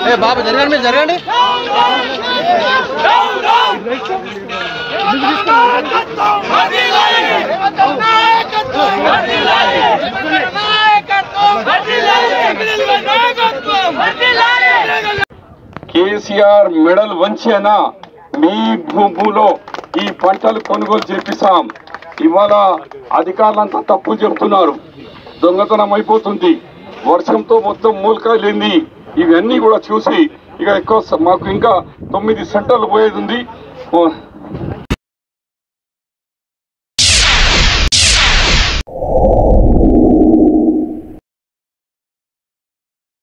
బాబు జరగండి మీరు జరగండి కేసీఆర్ మెడల్ వంచేనా మీ భూములో ఈ పంటలు కొనుగోలు చేపిస్తాం ఇవాళ అధికారులంతా తప్పు చెప్తున్నారు దొంగతనం అయిపోతుంది వర్షంతో మొత్తం మూలకాయలేంది ఇవన్నీ కూడా చూసి ఇక ఎక్కువ స- మాకు ఇంకా తొమ్మిది సెంటర్లు పోయేది ఉంది ఓ,